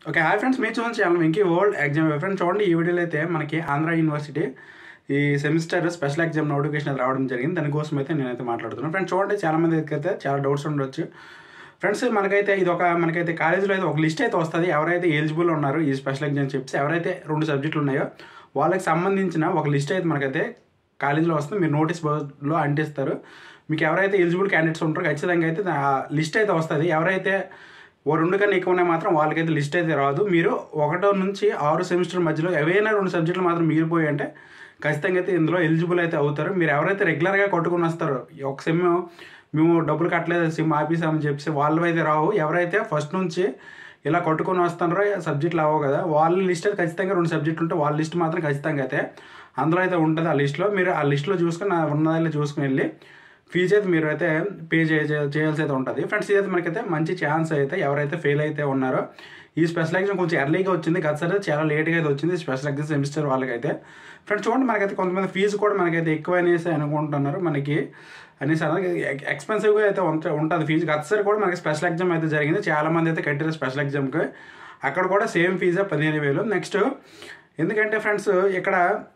okay hi friends మీరు చూసిన channel Venky world exam friends చూడండి ఈ వీడియోలో అయితే మనకి ఆంధ్ర యూనివర్సిటీ ఈ సెమిస్టర్ స్పెషల్ ఎగ్జామ్ నోటిఫికేషన్ అయితే రావడం జరిగింది దానికోసం అయితే నేనైతే మాట్లాడుతున్నాను ఫ్రెండ్స్ చూడండి చాలా మంది అయితే చాలా డౌట్స్ ఉండొచ్చు ఫ్రెండ్స్ మనకైతే ఇది ఒక మనకైతే కాలేజీలో అయితే ఒక లిస్ట్ అయితే వస్తుంది ఎవరైతే ఎలిజిబుల్ ఉన్నారో ఈ స్పెషల్ ఎగ్జామ్ చెప్పి ఎవరైతే రెండు సబ్జెక్టులు ఉన్నాయో వాళ్ళకి సంబంధించిన ఒక లిస్ట్ అయితే మనకైతే కాలేజీలో వస్తుంది మీరు నోటీస్ బోర్డులో అంటిస్తారు మీకు ఎవరైతే ఎలిజిబుల్ క్యాండిడేట్స్ ఉంటారో ఖచ్చితంగా అయితే ఆ లిస్ట్ అయితే వస్తుంది ఎవరైతే ఓ రెండు కన్నా ఎక్కువ ఉన్నాయి మాత్రం వాళ్ళకైతే లిస్ట్ అయితే రాదు మీరు ఒకటో నుంచి ఆరు సెమిస్టర్ మధ్యలో ఏవైనా రెండు సబ్జెక్టులు మాత్రం మిగిలిపోయి అంటే ఖచ్చితంగా అయితే ఇందులో ఎలిజిబుల్ అయితే అవుతారు మీరు ఎవరైతే రెగ్యులర్గా కొట్టుకుని వస్తారో ఈ ఒక సెమ్ మేము డబ్బులు కట్టలేదు సిమ్ ఆపేసామని చెప్పి వాళ్ళు అయితే రావు ఎవరైతే ఫస్ట్ నుంచి ఇలా కొట్టుకొని వస్తున్నారో సబ్జెక్టులు అవ్వవు కదా వాళ్ళ లిస్ట్ అయితే ఖచ్చితంగా రెండు సబ్జెక్టులు ఉంటే వాళ్ళ లిస్ట్ మాత్రం ఖచ్చితంగా అయితే అందులో అయితే ఉంటుంది ఆ లిస్ట్లో మీరు ఆ లిస్ట్లో చూసుకొని ఆ ఉన్నదాన్ని చూసుకుని వెళ్ళి ఫీజు అయితే మీరు అయితే పే చే చే- చేయాల్సి అయితే ఉంటుంది ఫ్రెండ్స్ ఇదైతే మనకైతే మంచి ఛాన్స్ అయితే ఎవరైతే ఫెయిల్ అయితే ఉన్నారో ఈ స్పెషల్ ఎగ్జామ్ కొంచెం ఎర్లీగా వచ్చింది గతసారి చాలా లేట్గా అయితే వచ్చింది స్పెషల్ ఎగ్జామ్ సెమిస్టర్ వాళ్ళకైతే ఫ్రెండ్స్ చూడండి మనకైతే కొంతమంది ఫీజు కూడా మనకైతే ఎక్కువ అనేసి అనుకుంటున్నారు మనకి అనేసి అలాగే ఎక్స్పెన్సివ్గా అయితే ఉంట- ఉంటుంది ఫీజు గతసారి కూడా మనకి స్పెషల్ ఎగ్జామ్ అయితే జరిగింది చాలా మంది అయితే కట్టారు స్పెషల్ ఎగ్జామ్కి అక్కడ కూడా సేమ్ ఫీజే పదిహేను వేలు నెక్స్ట్ ఎందుకంటే ఫ్రెండ్స్ ఇక్కడ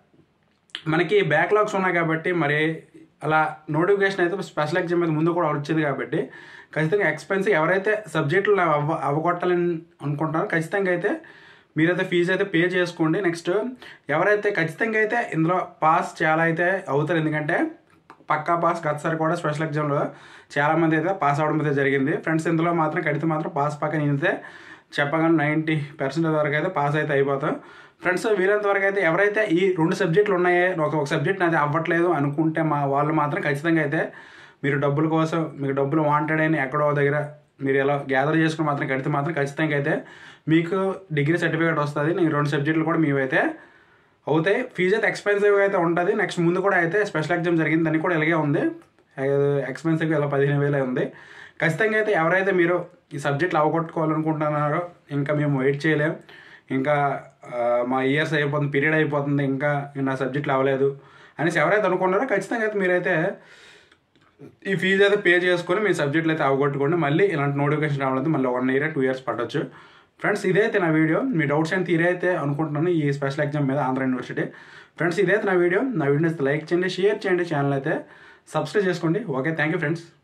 మనకి బ్యాక్లాగ్స్ ఉన్నాయి కాబట్టి మరి అలా నోటిఫికేషన్ అయితే స్పెషల్ ఎగ్జామ్ అయితే ముందు కూడా వచ్చింది కాబట్టి ఖచ్చితంగా ఎక్స్పెన్స్ ఎవరైతే సబ్జెక్టులు అవ్వ అవ్వగొట్టాలని అనుకుంటారో ఖచ్చితంగా అయితే మీరైతే ఫీజు అయితే పే చేసుకోండి నెక్స్ట్ ఎవరైతే ఖచ్చితంగా అయితే ఇందులో పాస్ చాలా అయితే అవుతారు ఎందుకంటే పక్కా పాస్ గతసారి కూడా స్పెషల్ ఎగ్జామ్లో చాలామంది అయితే పాస్ అవడం అయితే జరిగింది ఫ్రెండ్స్ ఇందులో మాత్రం కడితే మాత్రం పాస్ పక్క నేనైతే చెప్పగానే నైంటీ పర్సెంటేజ్ వరకు అయితే పాస్ అయితే అయిపోతాం ఫ్రెండ్స్ వీలంత వరకు అయితే ఎవరైతే ఈ రెండు సబ్జెక్టులు ఉన్నాయో ఒక ఒక సబ్జెక్ట్ నాది అవ్వట్లేదు అనుకుంటే మా వాళ్ళు మాత్రం ఖచ్చితంగా అయితే మీరు డబ్బుల కోసం మీకు డబ్బులు వాంటెడ్ అని ఎక్కడో దగ్గర మీరు ఎలా గ్యాదర్ చేసుకుని మాత్రం కడితే మాత్రం ఖచ్చితంగా అయితే మీకు డిగ్రీ సర్టిఫికేట్ వస్తుంది నేను రెండు సబ్జెక్టులు కూడా మీవైతే అవుతాయి ఫీజు అయితే ఎక్స్పెన్సివ్గా అయితే ఉంటుంది నెక్స్ట్ ముందు కూడా అయితే స్పెషల్ ఎగ్జామ్ జరిగింది దానికి కూడా ఇలాగే ఉంది ఎక్స్పెన్సివ్గా ఇలా పదిహేను వేలే ఉంది ఖచ్చితంగా అయితే ఎవరైతే మీరు ఈ సబ్జెక్టులు అవగొట్టుకోవాలనుకుంటున్నారో ఇంకా మేము వెయిట్ చేయలేం ఇంకా ఆ, మా ఇయర్స్ అయిపోతుంది పీరియడ్ అయిపోతుంది ఇంకా నా సబ్జెక్టులు అవ్వలేదు అనేసి ఎవరైతే అనుకున్నారో ఖచ్చితంగా అయితే మీరైతే ఈ ఫీజు అయితే పే చేసుకొని మీ సబ్జెక్టులు అయితే అవగొట్టుకోండి మళ్ళీ ఇలాంటి నోటిఫికేషన్ రావడం మళ్ళీ వన్ ఇయర్ టూ ఇయర్స్ పట్టొచ్చు ఫ్రెండ్స్ ఇదైతే నా వీడియో మీ డౌట్స్ అని తీరైతే అనుకుంటున్నాను ఈ స్పెషల్ ఎగ్జామ్ మీద ఆంధ్ర యూనివర్సిటీ ఫ్రెండ్స్ ఇదైతే నా వీడియో నా వీడియోని లైక్ చేయండి షేర్ చేయండి ఛానల్ అయితే సబ్స్క్రైబ్ చేసుకోండి ఓకే థ్యాంక్ యూ ఫ్రెండ్స్